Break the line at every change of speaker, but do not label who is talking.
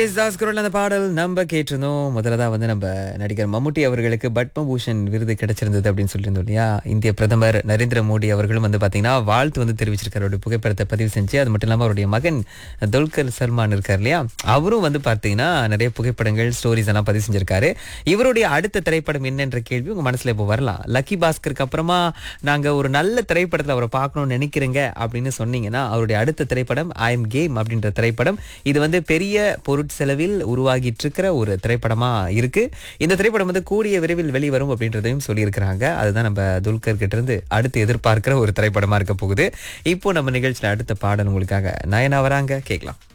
தாஸ் குரல் அந்த பாடல் நம்ம கேட்டிருந்தோம் முதல்ல வந்து நம்ம நடிகர் மம்முட்டி அவர்களுக்கு பத்மபூஷன் விருது கிடைச்சிருந்தது அப்படின்னு சொல்லியிருந்தோம் இல்லையா இந்திய பிரதமர் நரேந்திர மோடி அவர்களும் வந்து பாத்தீங்கன்னா வாழ்த்து வந்து தெரிவிச்சிருக்காரு அவருடைய புகைப்படத்தை பதிவு செஞ்சு அது மட்டும் இல்லாம அவருடைய மகன் துல்கர் சல்மான் இருக்கார் இல்லையா அவரும் வந்து பாத்தீங்கன்னா நிறைய புகைப்படங்கள் ஸ்டோரிஸ் எல்லாம் பதிவு செஞ்சிருக்காரு இவருடைய அடுத்த திரைப்படம் என்னன்ற கேள்வி உங்க மனசுல இப்போ வரலாம் லக்கி பாஸ்கருக்கு அப்புறமா நாங்க ஒரு நல்ல திரைப்படத்துல அவரை பார்க்கணும்னு நினைக்கிறேங்க அப்படின்னு சொன்னீங்கன்னா அவருடைய அடுத்த திரைப்படம் ஐ எம் கேம் அப்படின்ற திரைப்படம் இது வந்து பெரிய பொருட்செலவில் உருவாகிட்டு இருக்கிற ஒரு திரைப்படமா இருக்கு இந்த திரைப்படம் வந்து கூடிய விரைவில் வெளிவரும் அப்படின்றதையும் சொல்லியிருக்கிறாங்க அதுதான் நம்ம துல்கர் கிட்ட இருந்து அடுத்து எதிர்பார்க்கிற ஒரு திரைப்படமா இருக்க போகுது இப்போ நம்ம நிகழ்ச்சியில அடுத்த பாடல் உங்களுக்காக நயனா வராங்க கேட்கலாம்